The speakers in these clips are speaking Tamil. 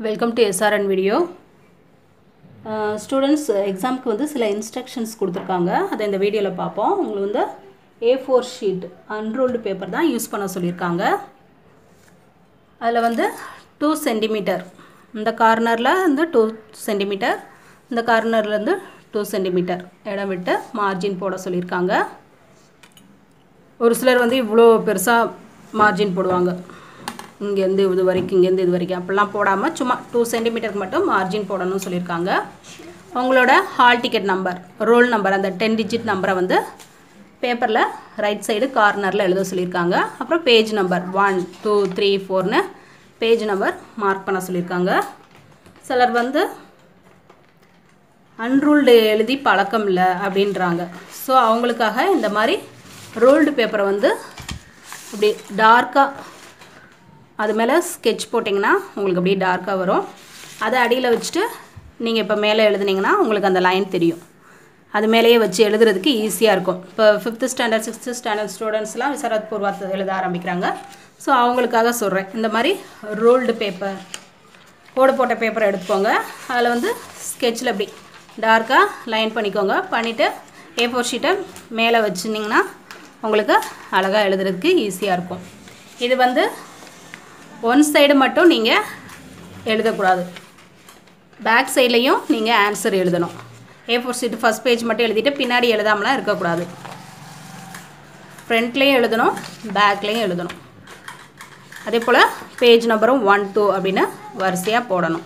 welcome to SRN video students எக்ஸாமுக்கு வந்து சில இன்ஸ்ட்ரக்ஷன்ஸ் கொடுத்துருக்காங்க அதை இந்த வீடியோவில் பார்ப்போம் உங்களுக்கு வந்து A four sheet unruled paper தான் யூஸ் பண்ண சொல்லியிருக்காங்க அதில் வந்து டூ சென்டிமீட்டர் இந்த கார்னரில் வந்து டூ சென்டிமீட்டர் இந்த கார்னர்லேருந்து டூ சென்டிமீட்டர் இடம் விட்டு மார்ஜின் போட சொல்லியிருக்காங்க ஒரு சிலர் வந்து இவ்வளோ பெருசாக மார்ஜின் போடுவாங்க இங்கேருந்து இது வரைக்கும் இங்கேருந்து இது வரைக்கும் அப்படிலாம் போடாமல் சும்மா டூ சென்டிமீட்டருக்கு மட்டும் மார்ஜின் போடணும்னு சொல்லியிருக்காங்க உங்களோட hall ticket number roll number அந்த டென் டிஜிட் நம்பரை வந்து பேப்பரில் ரைட் சைடு கார்னரில் எழுத சொல்லியிருக்காங்க அப்புறம் page number one two three ஃபோர்னு பேஜ் நம்பர் மார்க் பண்ண சொல்லியிருக்காங்க சிலர் வந்து அன்ரூல்டு எழுதி பழக்கம் இல்லை அப்படின்றாங்க ஸோ அவங்களுக்காக இந்த மாதிரி ரோல்டு பேப்பரை வந்து இப்படி டார்க்காக அது மேலே ஸ்கெட்ச் போட்டிங்கன்னா உங்களுக்கு அப்படியே டார்க்காக வரும் அதை அடியில் வச்சுட்டு நீங்கள் இப்போ மேலே எழுதுனீங்கன்னா உங்களுக்கு அந்த லைன் தெரியும் அது மேலேயே வச்சு எழுதுறதுக்கு ஈஸியாக இருக்கும் இப்போ ஃபிஃப்த்து ஸ்டாண்டர்ட் சிக்ஸ்த்து ஸ்டாண்டர்ட் ஸ்டூடெண்ட்ஸ்லாம் விசாரத் பூர்வாத் எழுத ஆரம்பிக்கிறாங்க ஸோ அவங்களுக்காக சொல்கிறேன் இந்த மாதிரி ரோல்டு பேப்பர் கோடு போட்ட பேப்பரை எடுத்துக்கோங்க அதில் வந்து ஸ்கெட்சில் இப்படி டார்க்காக லைன் பண்ணிக்கோங்க பண்ணிவிட்டு ஏ ஃபோர் ஷீட்டை மேலே வச்சுருந்தீங்கன்னா உங்களுக்கு அழகாக எழுதுறதுக்கு ஈஸியாக இருக்கும் இது வந்து ஒன் சைடு மட்டும் நீங்கள் எழுதக்கூடாது பேக் சைட்லேயும் நீங்கள் ஆன்சர் எழுதணும் A four sheet first page மட்டும் எழுதிட்டு பின்னாடி எழுதாமலாம் இருக்கக்கூடாது ஃப்ரண்ட்லேயும் எழுதணும் பேக்லேயும் எழுதணும் அதே போல் பேஜ் நம்பரும் ஒன் டூ அப்படின்னு வரிசையாக போடணும்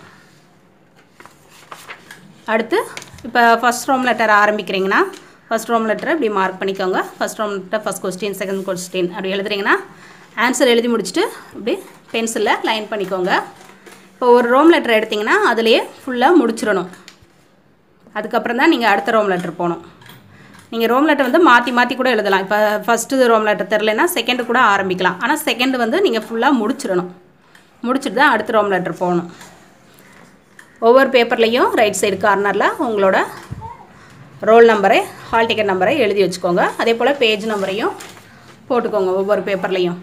அடுத்து இப்போ ஃபஸ்ட் ரோம் லெட்டர் ஆரம்பிக்கிறீங்கன்னா ஃபஸ்ட் ரோம் லெட்டரை இப்படி மார்க் பண்ணிக்கோங்க first roman letter first question second question அப்படி எழுதுறீங்கன்னா ஆன்சர் எழுதி முடிச்சுட்டு இப்படி பென்சிலில் லைன் பண்ணிக்கோங்க இப்போ ஒரு ரோம் லெட்டர் எடுத்திங்கன்னா அதுலேயே ஃபுல்லாக முடிச்சிடணும் அதுக்கப்புறம் தான் நீங்கள் அடுத்த ரோம் லெட்டர் போகணும் நீங்கள் ரோம் லெட்டர் வந்து மாற்றி மாற்றி கூட எழுதலாம் இப்போ ஃபஸ்ட்டு ரோம் லெட்டர் தெரிலனா செகண்டு கூட ஆரம்பிக்கலாம் ஆனால் செகண்டு வந்து நீங்கள் ஃபுல்லாக முடிச்சிடணும் முடிச்சுட்டு தான் அடுத்த ரோம் லெட்டர் போகணும் ஒவ்வொரு பேப்பர்லேயும் ரைட் சைடு கார்னரில் உங்களோட ரோல் நம்பரை ஹால் டிக்கெட் நம்பரை எழுதி வச்சுக்கோங்க அதே போல் பேஜ் நம்பரையும் போட்டுக்கோங்க ஒவ்வொரு பேப்பர்லேயும்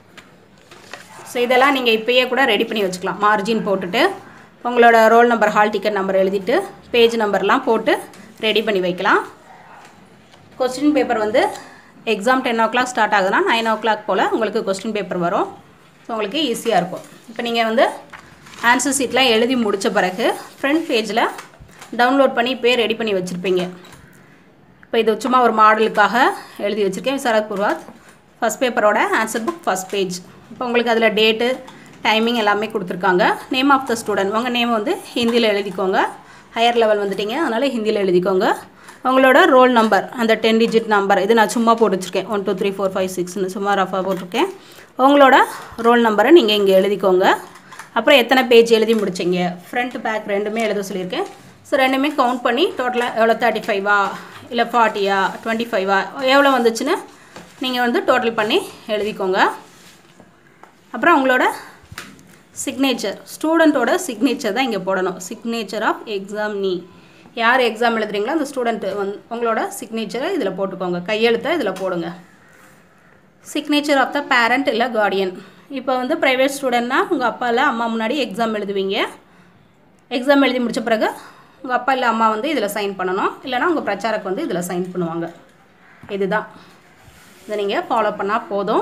ஸோ இதெல்லாம் நீங்கள் இப்போயே கூட ரெடி பண்ணி வச்சுக்கலாம் மார்ஜின் போட்டுட்டு உங்களோட roll number hall ticket number எழுதிட்டு பேஜ் நம்பர்லாம் போட்டு ரெடி பண்ணி வைக்கலாம் கொஸ்டின் பேப்பர் வந்து exam ten o'clock start ஆகுதுன்னா நைன் ஓ கிளாக் போல் உங்களுக்கு கொஸ்டின் பேப்பர் வரும் ஸோ உங்களுக்கு ஈஸியாக இருக்கும் இப்போ நீங்கள் வந்து ஆன்சர் சீட்லாம் எழுதி முடித்த பிறகு ஃப்ரண்ட் பேஜில் டவுன்லோட் பண்ணி இப்போயே ரெடி பண்ணி வச்சுருப்பீங்க இப்போ இது சும்மா ஒரு மாடலுக்காக எழுதி வச்சுருக்கேன் விசாரத் பூர்வாத் ஃபஸ்ட் பேப்பரோட ஆன்சர் புக் ஃபஸ்ட் பேஜ் இப்போ உங்களுக்கு அதில் டேட்டு டைமிங் எல்லாமே கொடுத்துருக்காங்க நேம் ஆஃப் த ஸ்டூடெண்ட் உங்கள் நேம் வந்து ஹிந்தியில் எழுதிக்கோங்க ஹையர் லெவல் வந்துட்டீங்க அதனால் ஹிந்தியில் எழுதிக்கோங்க உங்களோட ரோல் நம்பர் அந்த டென் டிஜிட் நம்பர் இது நான் சும்மா போட்டு வச்சுருக்கேன் one two three four five சிக்ஸ்னு சும்மா ரஃபாக போட்டிருக்கேன் உங்களோட ரோல் நம்பரை நீங்கள் இங்கே எழுதிக்கோங்க அப்புறம் எத்தனை பேஜ் எழுதி முடிச்சிங்க ஃப்ரண்ட் பேக் ரெண்டுமே எழுத சொல்லியிருக்கேன் ஸோ ரெண்டுமே கவுண்ட் பண்ணி டோட்டலாக எவ்வளோ தேர்ட்டி ஃபைவா இல்லை ஃபார்ட்டியா டுவெண்ட்டி ஃபைவா எவ்வளோ வந்துச்சுன்னு நீங்கள் வந்து டோட்டல் பண்ணி எழுதிக்கோங்க அப்புறம் உங்களோட சிக்னேச்சர் ஸ்டூடெண்ட்டோட சிக்னேச்சர் தான் இங்கே போடணும் சிக்னேச்சர் ஆஃப் எக்ஸாம் நீ யார் எக்ஸாம் எழுதுறீங்களோ அந்த ஸ்டூடெண்ட்டு வந் உங்களோட சிக்னேச்சரை இதில் போட்டுக்கோங்க கையெழுத்தை இதில் போடுங்க சிக்னேச்சர் ஆஃப் த பேரண்ட் இல்லை கார்டியன் இப்போ வந்து ப்ரைவேட் ஸ்டூடெண்ட்னா உங்கள் அப்பா இல்லை அம்மா முன்னாடி எக்ஸாம் எழுதுவீங்க எக்ஸாம் எழுதி முடித்த பிறகு உங்கள் அப்பா இல்லை அம்மா வந்து இதில் சைன் பண்ணணும் இல்லைனா உங்கள் பிரச்சாரக்கு வந்து இதில் சைன் பண்ணுவாங்க இதுதான் இதை நீங்கள் ஃபாலோ பண்ணால் போதும்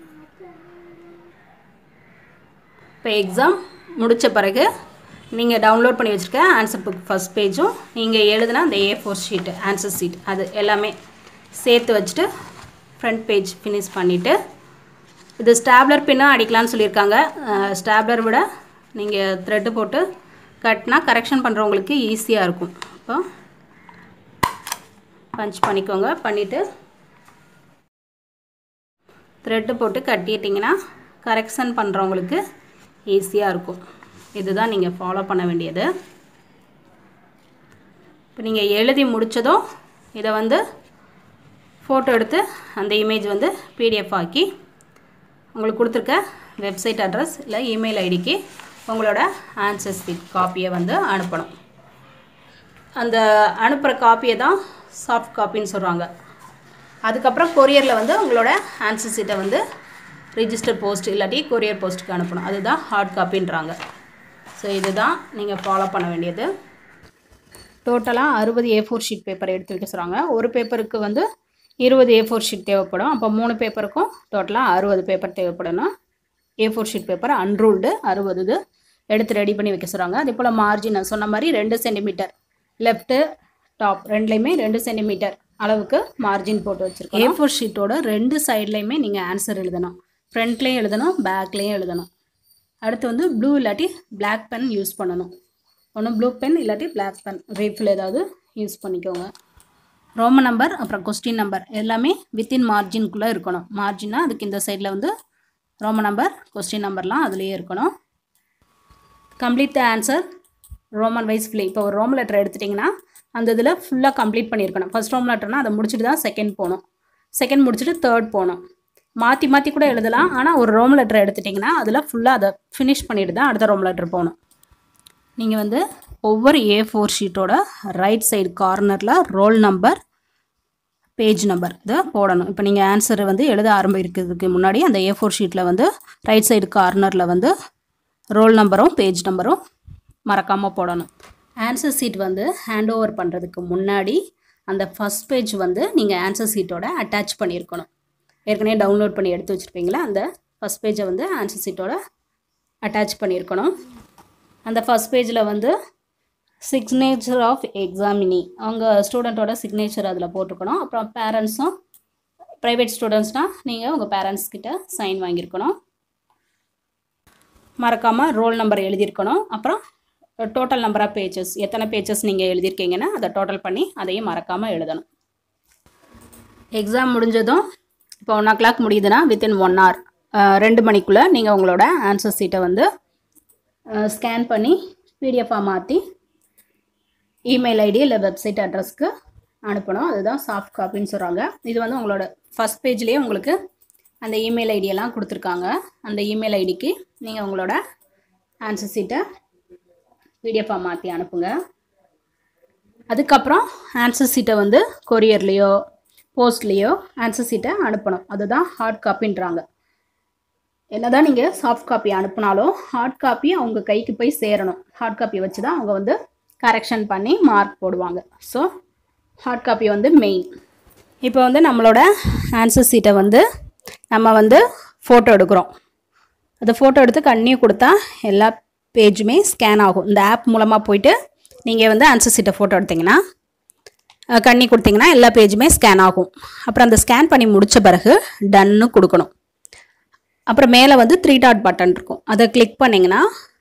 இப்போ எக்ஸாம் முடித்த பிறகு நீங்கள் டவுன்லோட் பண்ணி வச்சுருக்க ஆன்சர் புக் ஃபஸ்ட் பேஜும் நீங்கள் எழுதுனா அந்த A four sheet answer sheet அது எல்லாமே சேர்த்து வச்சுட்டு ஃப்ரண்ட் பேஜ் ஃபினிஷ் பண்ணிவிட்டு இது ஸ்டாப்லர் பின்னாக அடிக்கலான்னு சொல்லியிருக்காங்க ஸ்டாப்லர் விட நீங்கள் த்ரெட்டு போட்டு கட்டினா கரெக்ஷன் பண்ணுறவங்களுக்கு ஈஸியாக இருக்கும் இப்போ பஞ்ச் பண்ணிக்கோங்க பண்ணிவிட்டு த்ரெட்டு போட்டு கட்டிட்டிங்கன்னா கரெக்ஷன் பண்ணுறவங்களுக்கு ஈஸியாக இருக்கும் இதுதான் நீங்கள் ஃபாலோ பண்ண வேண்டியது இப்போ நீங்கள் எழுதி முடித்ததும் இதை வந்து ஃபோட்டோ எடுத்து அந்த இமேஜ் வந்து பிடிஎஃப் ஆக்கி உங்களுக்கு கொடுத்துருக்க வெப்சைட் அட்ரஸ் இல்லை இமெயில் ஐடிக்கு உங்களோட ஆன்சர் ஷீட் காப்பியை வந்து அனுப்பணும் அந்த அனுப்புகிற காப்பியை தான் சாஃப்ட் காப்பின்னு சொல்கிறாங்க அதுக்கப்புறம் கொரியரில் வந்து உங்களோட ஆன்சர் ஷீட்டை வந்து ரிஜிஸ்டர் போஸ்ட் இல்லாட்டி கொரியர் போஸ்ட்டுக்கு அனுப்பணும் அதுதான் ஹார்ட் காப்பின்றாங்க ஸோ இதுதான் நீங்கள் ஃபாலோ பண்ண வேண்டியது டோட்டலாக அறுபது ஏ ஃபோர் ஷீட் பேப்பர் எடுத்து வைக்க சொல்கிறாங்க ஒரு பேப்பருக்கு வந்து இருபது ஏ ஃபோர் ஷீட் தேவைப்படும் அப்போ மூணு பேப்பருக்கும் டோட்டலாக அறுபது பேப்பர் தேவைப்படணும் A four sheet paper unruled அறுபது இது எடுத்து ரெடி பண்ணி வைக்க சொல்கிறாங்க அதே போல் மார்ஜின் நான் சொன்ன மாதிரி ரெண்டு சென்டிமீட்டர் லெஃப்ட்டு டாப் ரெண்டுலேயுமே ரெண்டு சென்டிமீட்டர் அளவுக்கு மார்ஜின் போட்டு வச்சுருக்கோம் ஏ ஃபோர் ஷீட்டோட ரெண்டு சைட்லேயுமே நீங்கள் ஆன்சர் எழுதணும் ஃப்ரண்ட்லேயும் எழுதணும் பேக்லேயும் எழுதணும் அடுத்து வந்து ப்ளூ இல்லாட்டி Black பென் யூஸ் பண்ணணும் ஒன்று ப்ளூ பென் இல்லாட்டி Black பென் ரீஃபில் ஏதாவது யூஸ் பண்ணிக்கோங்க ரோம நம்பர் அப்புறம் கொஸ்டின் நம்பர் எல்லாமே வித்தின் மார்ஜின்குள்ளே இருக்கணும் மார்ஜின்னா அதுக்கு இந்த சைடில் வந்து ரோம நம்பர் கொஸ்டின் நம்பர்லாம் அதுலேயே இருக்கணும் complete the answer roman wise filling இப்போ ஒரு ரோம் லெட்டர் எடுத்துட்டிங்கன்னா அந்த இதில் ஃபுல்லாக கம்ப்ளீட் பண்ணியிருக்கணும் ஃபர்ஸ்ட் ரோம் லெட்டர்னால் அதை முடிச்சுட்டு தான் செகண்ட் போகணும் செகண்ட் முடிச்சுட்டு தேர்ட் போகணும் மாற்றி மாற்றி கூட எழுதலாம் ஆனால் ஒரு ரோம் லெட்டர் எடுத்துட்டிங்கன்னா அதில் ஃபுல்லாக அதை ஃபினிஷ் பண்ணிட்டு தான் அடுத்த ரோம் லெட்டர் போகணும் நீங்கள் வந்து ஒவ்வொரு ஏ ஃபோர் ஷீட்டோட ரைட் சைடு கார்னரில் ரோல் நம்பர் பேஜ் நம்பர் இதை போடணும் இப்போ நீங்கள் ஆன்சர் வந்து எழுத ஆரம்பிக்கிறதுக்கு முன்னாடி அந்த ஏ ஃபோர் ஷீட்டில் வந்து ரைட் சைடு கார்னரில் வந்து ரோல் நம்பரும் பேஜ் நம்பரும் மறக்காமல் போடணும் ஆன்சர் சீட் வந்து ஹேண்ட் ஓவர் பண்ணுறதுக்கு முன்னாடி அந்த ஃபஸ்ட் பேஜ் வந்து நீங்கள் ஆன்சர் சீட்டோட அட்டாச் பண்ணியிருக்கணும் ஏற்கனவே டவுன்லோட் பண்ணி எடுத்து வச்சுருப்பீங்களா அந்த ஃபஸ்ட் பேஜை வந்து ஆன்சர் சீட்டோட அட்டாச் பண்ணியிருக்கணும் அந்த ஃபஸ்ட் பேஜில் வந்து சிக்னேச்சர் ஆஃப் எக்ஸாமினி அவங்க ஸ்டூடெண்ட்டோட சிக்னேச்சர் அதில் போட்டிருக்கணும் அப்புறம் பேரண்ட்ஸும் ப்ரைவேட் ஸ்டூடெண்ட்ஸ்னால் நீங்கள் உங்கள் பேரண்ட்ஸ் கிட்ட சைன் வாங்கியிருக்கணும் மறக்காமல் ரோல் நம்பர் எழுதியிருக்கணும் அப்புறம் டோட்டல் நம்பர் ஆஃப் பேஜஸ் எத்தனை பேஜஸ் நீங்கள் எழுதியிருக்கீங்கன்னா அதை டோட்டல் பண்ணி அதையும் மறக்காமல் எழுதணும் எக்ஸாம் முடிஞ்சதும் இப்போ ஒன் ஓ கிளாக் முடியுதுன்னா வித்தின் ஒன் ஹவர் ரெண்டு மணிக்குள்ளே நீங்கள் உங்களோட ஆன்சர் சீட்டை வந்து ஸ்கேன் பண்ணி பிடிஎஃபாக மாற்றி இமெயில் ஐடி இல்லை வெப்சைட் அட்ரஸ்க்கு அனுப்பணும் அதுதான் சாஃப்ட் காப்பின்னு சொல்கிறாங்க இது வந்து உங்களோட ஃபஸ்ட் பேஜ்லேயே உங்களுக்கு அந்த இமெயில் ஐடியெல்லாம் கொடுத்துருக்காங்க அந்த இமெயில் ஐடிக்கு நீங்கள் உங்களோட ஆன்சர் சீட்டை பிடிஎஃபாக மாற்றி அனுப்புங்க அதுக்கப்புறம் ஆன்சர் சீட்டை வந்து கொரியர்லேயோ போஸ்ட்லேயோ ஆன்சர் சீட்டை அனுப்பணும் அதுதான் ஹார்ட் காப்பின்றாங்க என்னதான் நீங்கள் சாஃப்ட் காப்பி அனுப்புனாலும் ஹார்ட் காப்பி அவங்க கைக்கு போய் சேரணும் ஹார்ட் காப்பி வச்சு தான் அவங்க வந்து கரெக்ஷன் பண்ணி மார்க் போடுவாங்க ஸோ ஹார்ட் காப்பி வந்து மெயின் இப்போ வந்து நம்மளோட ஆன்சர் சீட்டை வந்து நம்ம வந்து ஃபோட்டோ எடுக்கிறோம் அந்த ஃபோட்டோ எடுத்து கண்ணியும் கொடுத்தா எல்லா பேஜுமே ஸ்கேன் ஆகும் இந்த ஆப் மூலமாக போயிட்டு நீங்கள் வந்து ஆன்சர் சீட்டை ஃபோட்டோ எடுத்தீங்கன்னா அஹ், கண்ணி கொடுத்தீங்கன்னா எல்லா பேஜுமே ஸ்கேன் ஆகும் அப்புறம் அந்த ஸ்கேன் பண்ணி முடித்த பிறகு டன்னு கொடுக்கணும் அப்புறம் மேலே வந்து த்ரீ டாட் பட்டன் இருக்கும் அதை கிளிக் பண்ணிங்கன்னா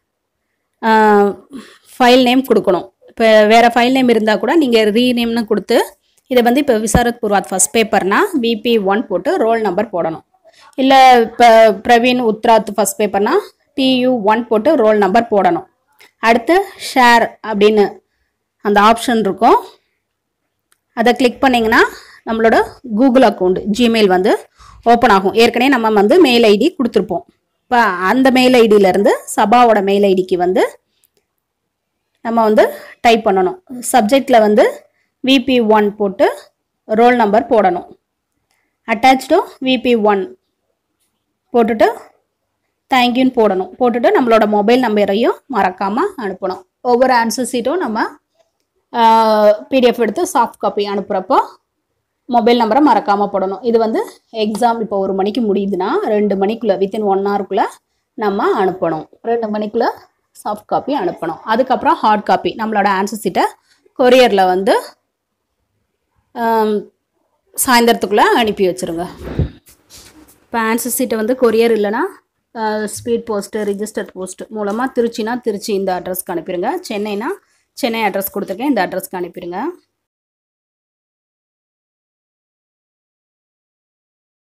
ஃபைல் நேம் கொடுக்கணும் இப்போ வேறு ஃபைல் நேம் இருந்தால் கூட நீங்கள் ரீநேம்னு கொடுத்து இதை வந்து இப்போ விசாரத் பூர்வாத் ஃபஸ்ட் பேப்பர்னா விபி ஒன் போட்டு ரோல் நம்பர் போடணும் இல்லை இப்போ பிரவீன் உத்ராத் ஃபஸ்ட் பேப்பர்னா பியூ ஒன் போட்டு ரோல் நம்பர் போடணும் அடுத்து ஷேர் அப்படின்னு அந்த ஆப்ஷன் இருக்கும் அதை கிளிக் பண்ணிங்கன்னா நம்மளோட கூகுள் அக்கௌண்ட் ஜிமெயில் வந்து ஓப்பன் ஆகும் ஏற்கனவே நம்ம வந்து மெயில் ஐடி கொடுத்துருப்போம் இப்போ அந்த மெயில் ஐடியிலேருந்து சபாவோட மெயில் ஐடிக்கு வந்து நம்ம வந்து டைப் பண்ணணும் சப்ஜெக்டில் வந்து விபி ஒன் போட்டு ரோல் நம்பர் போடணும் அட்டாச்டு விபி ஒன் போட்டுட்டு தேங்க்யூன்னு போடணும் போட்டுட்டு நம்மளோட மொபைல் நம்பரையும் மறக்காமல் அனுப்பணும் ஒவ்வொரு ஆன்சர் சீட்டும் நம்ம பிடிஎஃப் எடுத்து சாஃப்ட் காப்பி அனுப்புகிறப்போ மொபைல் நம்பரை மறக்காமல் போடணும் இது வந்து எக்ஸாம் இப்போ ஒரு மணிக்கு முடியுதுன்னா ரெண்டு மணிக்குள்ளே வித்தின் ஒன் ஹவருக்குள்ளே நம்ம அனுப்பணும் ரெண்டு மணிக்குள்ளே சாஃப்ட் காப்பி அனுப்பணும் அதுக்கப்புறம் ஹார்ட் காப்பி நம்மளோட ஆன்சர் சீட்டை கொரியரில் வந்து ஆம், சாயந்தரத்துக்குள்ளே அனுப்பி வச்சுருங்க இப்போ ஆன்சர் சீட்டை வந்து கொரியர் இல்லைன்னா ஸ்பீட் போஸ்ட்டு ரிஜிஸ்டர் போஸ்ட் மூலமாக திருச்சினா திருச்சி இந்த அட்ரஸ்க்கு அனுப்பிடுங்க சென்னைனா சென்னை அட்ரஸ் கொடுத்துருக்கேன் இந்த அட்ரஸ்க்கு அனுப்பிடுங்க